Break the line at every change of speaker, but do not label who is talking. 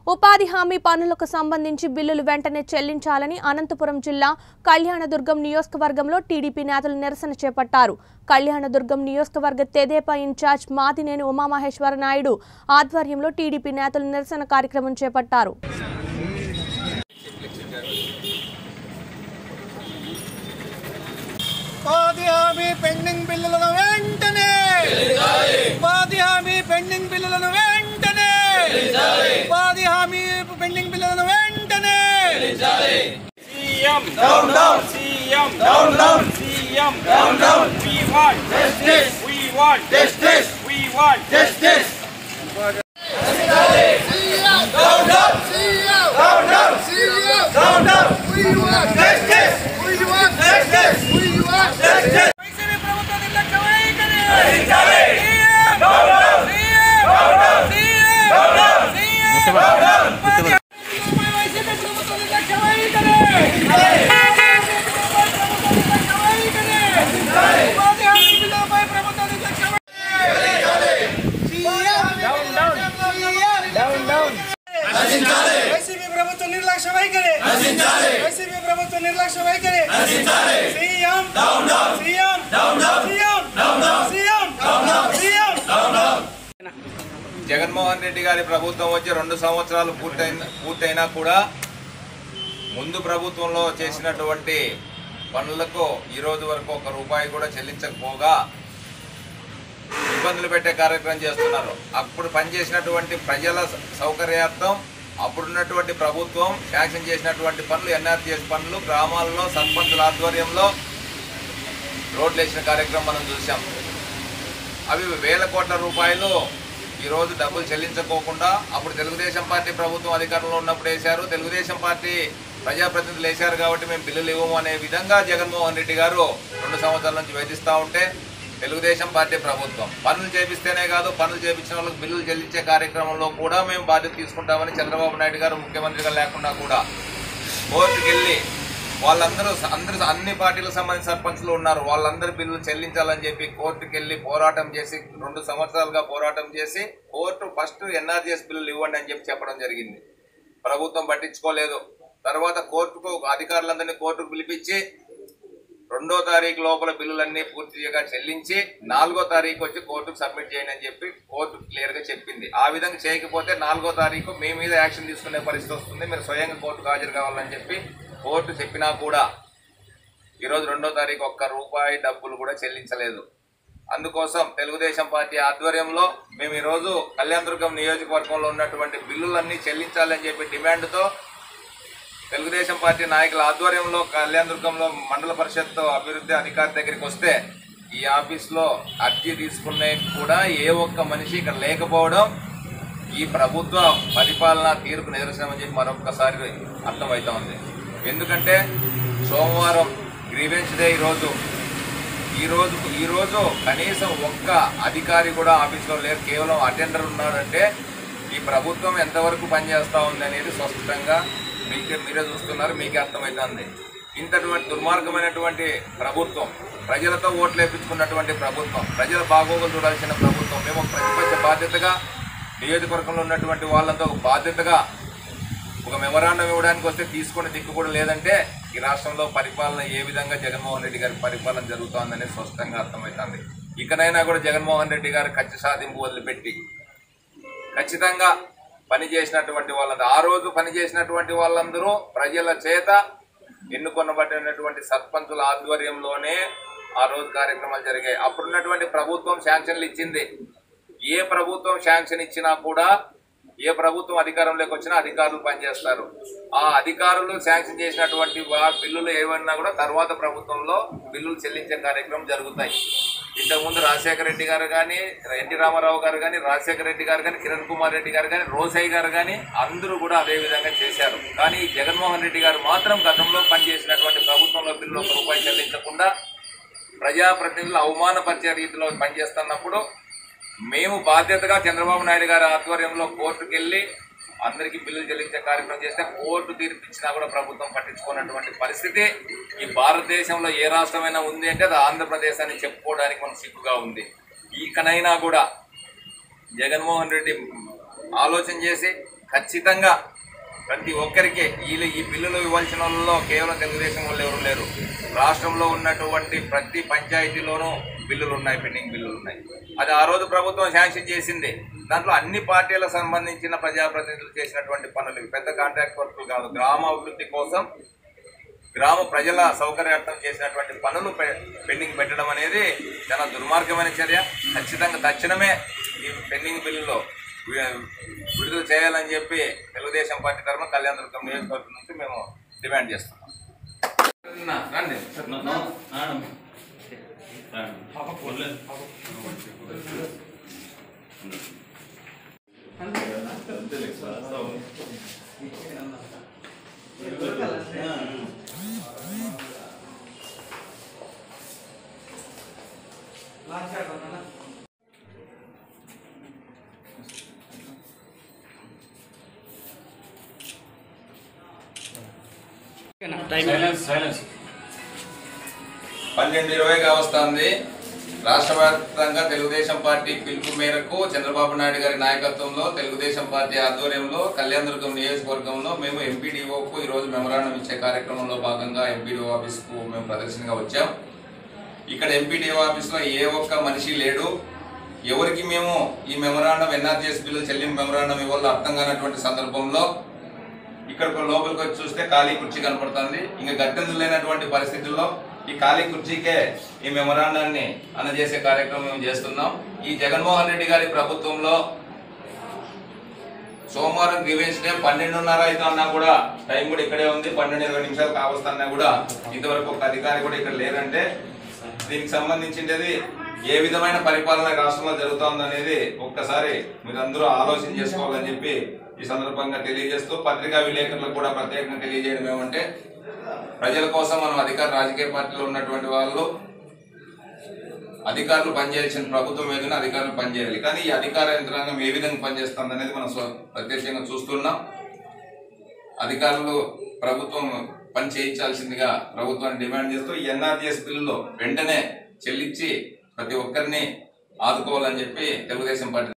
ఉపాధి హామీ పనులకు సంబంధించి బిల్లులు వెంటనే చెల్లించాలని అనంతపురం జిల్లా కళ్యాణదుర్గం నియోజకవర్గంలో టీడీపీ నేతలు నిరసన చేపట్టారు కళ్యాణదుర్గం నియోజకవర్గ తెదేపా ఇన్ఛార్జ్ మాదినేని ఉమామహేశ్వర నాయుడు ఆధ్వర్యంలో టీడీపీ నేతలు నిరసన కార్యక్రమం చేపట్టారు
ఉపాధి హామీ పెండింగ్ బిల్లులను వెంటనే ఉపాధి హామీ పెండింగ్ బిల్లులను వెంటనే ఉపాధి హామీ పెండింగ్ బిల్లులను వెంటనే
CM down down CM down down CM down down we want justice we want justice we want justice YCP ప్రభుత్వ నిర్లక్ష్య వైఖరి CM CM CM వైసీపీ ప్రభుత్వ నిర్లక్ష్య వైఖరి ఉపాధి హామీ బిల్లులపై ప్రభుత్వ నిర్లక్ష్య వైసీపీ ప్రభుత్వ నిర్లక్ష్య వైఖరి వైసీపీ ప్రభుత్వ నిర్లక్ష్య వైఖరి CM CM CM CM CM
Jaganmohan Reddy గారి ప్రభుత్వం వచ్చి రెండు సంవత్సరాలు పూర్తయిన పూర్తయినా కూడా ముందు ప్రభుత్వంలో చేసినటువంటి పనులకు ఈ రోజు వరకు ఒక రూపాయి కూడా చెల్లించకపోగా ఇబ్బందులు పెట్టే కార్యక్రమం చేస్తున్నారు అప్పుడు పనిచేసినటువంటి ప్రజల స- సౌకర్యార్థం అప్పుడున్నటువంటి ప్రభుత్వం శాంక్షన్ చేసినటువంటి పనులు ఎన్ఆర్టీఎస్ పనులు గ్రామాల్లో సర్పంచుల ఆధ్వర్యంలో రోడ్లు వేసిన కార్యక్రమం మనం చూసాం అవి వేల కోట్ల రూపాయలు ఈరోజు డబ్బులు చెల్లించుకోకుండా అప్పుడు తెలుగుదేశం పార్టీ ప్రభుత్వం అధికారంలో ఉన్నప్పుడు వేశారు తెలుగుదేశం పార్టీ ప్రజాప్రతినిధులు వేశారు కాబట్టి మేము బిల్లులు ఇవ్వము అనే విధంగా జగన్మోహన్ రెడ్డి గారు రెండు సంవత్సరాల నుంచి వేధిస్తూ ఉంటే తెలుగుదేశం పార్టీ ప్రభుత్వం పనులు చేపిస్తేనే కాదు పనులు చేపించిన వాళ్ళకి బిల్లులు చెల్లించే కార్యక్రమంలో కూడా మేము బాధ్యత తీసుకుంటామని చంద్రబాబు నాయుడు గారు ముఖ్యమంత్రిగా లేకుండా కూడా కోర్టుకు వెళ్ళి వాళ్ళందరూ అందరూ అన్ని పార్టీలకు సంబంధించిన సర్పంచ్లు ఉన్నారు వాళ్ళందరి బిల్లులు చెల్లించాలని చెప్పి కోర్టుకు వెళ్ళి పోరాటం చేసి రెండు సంవత్సరాలుగా పోరాటం చేసి కోర్టు ఫస్ట్ ఎన్ఆర్జీఎస్ బిల్లులు ఇవ్వండి అని చెప్పి చెప్పడం జరిగింది ప్రభుత్వం పట్టించుకోలేదు తర్వాత కోర్టుకు అధికారులందరినీ కోర్టుకు పిలిపించి రెండో తారీఖు లోపల బిల్లులన్నీ పూర్తిగా చెల్లించి నాలుగో తారీఖు వచ్చి కోర్టుకు సబ్మిట్ చేయండి అని చెప్పి కోర్టు క్లియర్ గా చెప్పింది ఆ విధంగా చేయకపోతే నాలుగో తారీఖు మీ మీద యాక్షన్ తీసుకునే పరిస్థితి వస్తుంది మీరు స్వయంగా కోర్టుకు హాజరు కావాలని చెప్పి కోర్టు చెప్పినా కూడా ఈరోజు రెండో తారీఖు ఒక్క రూపాయి డబ్బులు కూడా చెల్లించలేదు అందుకోసం తెలుగుదేశం పార్టీ ఆధ్వర్యంలో మేము ఈరోజు కళ్యాణదుర్గం నియోజకవర్గంలో ఉన్నటువంటి బిల్లులన్నీ చెల్లించాలని చెప్పి డిమాండ్తో తెలుగుదేశం పార్టీ నాయకుల ఆధ్వర్యంలో కళ్యాణదుర్గంలో మండల పరిషత్ అభివృద్ధి అధికారి దగ్గరికి వస్తే ఈ ఆఫీస్లో అర్జీ తీసుకునే కూడా ఏ ఒక్క మనిషి ఇక్కడ లేకపోవడం ఈ ప్రభుత్వ పరిపాలన తీరుకు నిదర్శనం అని చెప్పి మరొకసారి అర్థమవుతా ఉంది ఎందుకంటే సోమవారం గ్రీవెన్స్ డే ఈరోజు ఈ రోజు ఈ రోజు కనీసం ఒక్క అధికారి కూడా ఆఫీస్లో లేరు కేవలం అటెండర్ ఉన్నాడంటే ఈ ప్రభుత్వం ఎంతవరకు పనిచేస్తా ఉంది అనేది స్పష్టంగా మీకే మీరే చూస్తున్నారు మీకే అర్థమవుతుంది ఇంతటువంటి దుర్మార్గమైనటువంటి ప్రభుత్వం ప్రజలతో ఓట్లు వేయించుకున్నటువంటి ప్రభుత్వం ప్రజల బాగోగులు చూడాల్సిన ప్రభుత్వం మేము ఒక ప్రతిపక్ష బాధ్యతగా నియోజకవర్గంలో ఉన్నటువంటి వాళ్ళంతా ఒక బాధ్యతగా ఒక మెమరాండం ఇవ్వడానికి వస్తే తీసుకునే దిక్కు కూడా లేదంటే ఈ రాష్ట్రంలో పరిపాలన ఏ విధంగా జగన్మోహన్ రెడ్డి గారి పరిపాలన జరుగుతోందనేది స్పష్టంగా అర్థమవుతుంది ఇకనైనా కూడా జగన్మోహన్ రెడ్డి గారు ఖర్చు సాధింపు వదిలిపెట్టి ఖచ్చితంగా పని చేసినటువంటి వాళ్ళందరూ ఆ రోజు పని చేసినటువంటి వాళ్ళందరూ ప్రజల చేత ఎన్నుకొనబడినటువంటి సర్పంచుల ఆధ్వర్యంలోనే ఆ రోజు కార్యక్రమాలు జరిగాయి అప్పుడున్నటువంటి ప్రభుత్వం శాంక్షన్లు ఇచ్చింది ఏ ప్రభుత్వం శాంక్షన్ ఇచ్చినా కూడా ఏ ప్రభుత్వం అధికారంలోకి వచ్చినా అధికారులు పనిచేస్తారు ఆ అధికారులు శాంక్షన్ చేసినటువంటి వా- బిల్లులు ఏమన్నా కూడా తర్వాత ప్రభుత్వంలో బిల్లులు చెల్లించే కార్యక్రమం జరుగుతాయి ఇంతకుముందు రాజశేఖర రెడ్డి గారు కానీ ఎన్టీ రామారావు గారు కానీ రాజశేఖర రెడ్డి గారు కానీ కిరణ్ కుమార్ రెడ్డి గారు కానీ రోసయ్య గారు కానీ అందరూ కూడా అదే విధంగా చేశారు కానీ జగన్మోహన్ రెడ్డి గారు మాత్రం గతంలో పనిచేసినటువంటి ప్రభుత్వంలో బిల్లు ఒక రూపాయి చెల్లించకుండా ప్రజాప్రతినిధులు అవమానపరిచే రీతిలో పనిచేస్తున్నప్పుడు మేము బాధ్యతగా చంద్రబాబు నాయుడు గారి ఆధ్వర్యంలో కోర్టుకు వెళ్ళి అందరికీ బిల్లులు చెల్లించే కార్యక్రమం చేస్తే కోర్టు తీర్పు ఇచ్చినా కూడా ప్రభుత్వం పట్టించుకున్నటువంటి పరిస్థితి ఈ భారతదేశంలో ఏ రాష్ట్రమైనా ఉంది అంటే అది ఆంధ్రప్రదేశ్ అని చెప్పుకోవడానికి మనకు సిగ్గుగా ఉంది ఇకనైనా కూడా జగన్మోహన్ రెడ్డి ఆలోచన చేసి ఖచ్చితంగా ప్రతి ఒక్కరికి వీళ్ళు ఈ బిల్లులు ఇవ్వాల్సిన వాళ్ళలో కేవలం తెలుగుదేశం వాళ్ళు ఎవరు లేరు రాష్ట్రంలో ఉన్నటువంటి ప్రతి పంచాయతీలోనూ బిల్లులు ఉన్నాయి పెండింగ్ బిల్లులు ఉన్నాయి అది ఆ రోజు ప్రభుత్వం శాంక్షన్ చేసింది దాంట్లో అన్ని పార్టీలకు సంబంధించిన ప్రజాప్రతినిధులు చేసినటువంటి పనులు ఇవి. పెద్ద కాంట్రాక్ట్ వర్కులు కాదు గ్రామ అభివృద్ధి కోసం గ్రామ ప్రజల సౌకర్యార్థం చేసినటువంటి పనులు పె- పెండింగ్ పెట్టడం అనేది చాలా దుర్మార్గమైన చర్య ఖచ్చితంగా తక్షణమే ఈ పెండింగ్ బిల్లులో వి- విడుదల చేయాలని చెప్పి తెలుగుదేశం పార్టీ తరఫున కళ్యాణదుర్గం నియోజకవర్గం నుంచి మేము డిమాండ్ చేస్తున్నాం రండి పన్నెండు ఇరవైగా వస్తుంది రాష్ట్ర వ్యాప్తంగా తెలుగుదేశం పార్టీ పిలుపు మేరకు చంద్రబాబు నాయుడు గారి నాయకత్వంలో తెలుగుదేశం పార్టీ ఆధ్వర్యంలో కళ్యాణదుర్గం నియోజకవర్గంలో మేము ఎంపీడీఓకు ఈరోజు మెమరాండం ఇచ్చే కార్యక్రమంలో భాగంగా ఎంపీడీఓ ఆఫీస్కు మేము ప్రదర్శనగా వచ్చాం ఇక్కడ ఎంపీడీఓ ఆఫీస్లో ఏ ఒక్క మనిషి లేడు ఎవరికి మేము ఈ మెమరాండం ఎన్ఆర్జీఎస్ బిల్లు చెల్లింపు మెమరాండం ఇవ్వాలో అర్థం కానటువంటి సందర్భంలో ఇక్కడ లోపలికి వచ్చి చూస్తే ఖాళీ కుర్చీ కనపడుతుంది ఇంకా గట్టెందులు లేనటువంటి పరిస్థితుల్లో ఈ ఖాళీ కుర్చీకే ఈ మెమరాండాన్ని అందజేసే కార్యక్రమం మేము చేస్తున్నాం ఈ జగన్మోహన్ రెడ్డి గారి ప్రభుత్వంలో సోమవారం గ్రీవెన్స్ డే పన్నెండున్నర అయితే అన్నా కూడా టైం కూడా ఇక్కడే ఉంది పన్నెండు ఇరవై నిమిషాలు కావస్తున్నా కూడా ఇంతవరకు ఒక అధికారి కూడా ఇక్కడ లేరంటే దీనికి సంబంధించినది ఏ విధమైన పరిపాలన రాష్ట్రంలో జరుగుతోంది అనేది ఒక్కసారి మీరందరూ ఆలోచన చేసుకోవాలని చెప్పి ఈ సందర్భంగా తెలియజేస్తూ పత్రికా విలేకరులకు కూడా ప్రత్యేకంగా తెలియజేయడం ఏమంటే ప్రజల కోసం మనం అధికార రాజకీయ పార్టీలో ఉన్నటువంటి వాళ్ళు అధికారులు పనిచేయాల్సిన ప్రభుత్వం ఏదైనా అధికారులు పనిచేయాలి కానీ ఈ అధికార యంత్రాంగం ఏ విధంగా పనిచేస్తుంది అనేది మనం స్వ- ప్రత్యక్షంగా చూస్తున్నాం అధికారులు ప్రభుత్వం పని చేయించాల్సిందిగా ప్రభుత్వాన్ని డిమాండ్ చేస్తూ ఈ ఎన్ఆర్జీఎస్ బిల్లులో వెంటనే చెల్లించి ప్రతి ఒక్కరిని ఆదుకోవాలని చెప్పి తెలుగుదేశం పార్టీ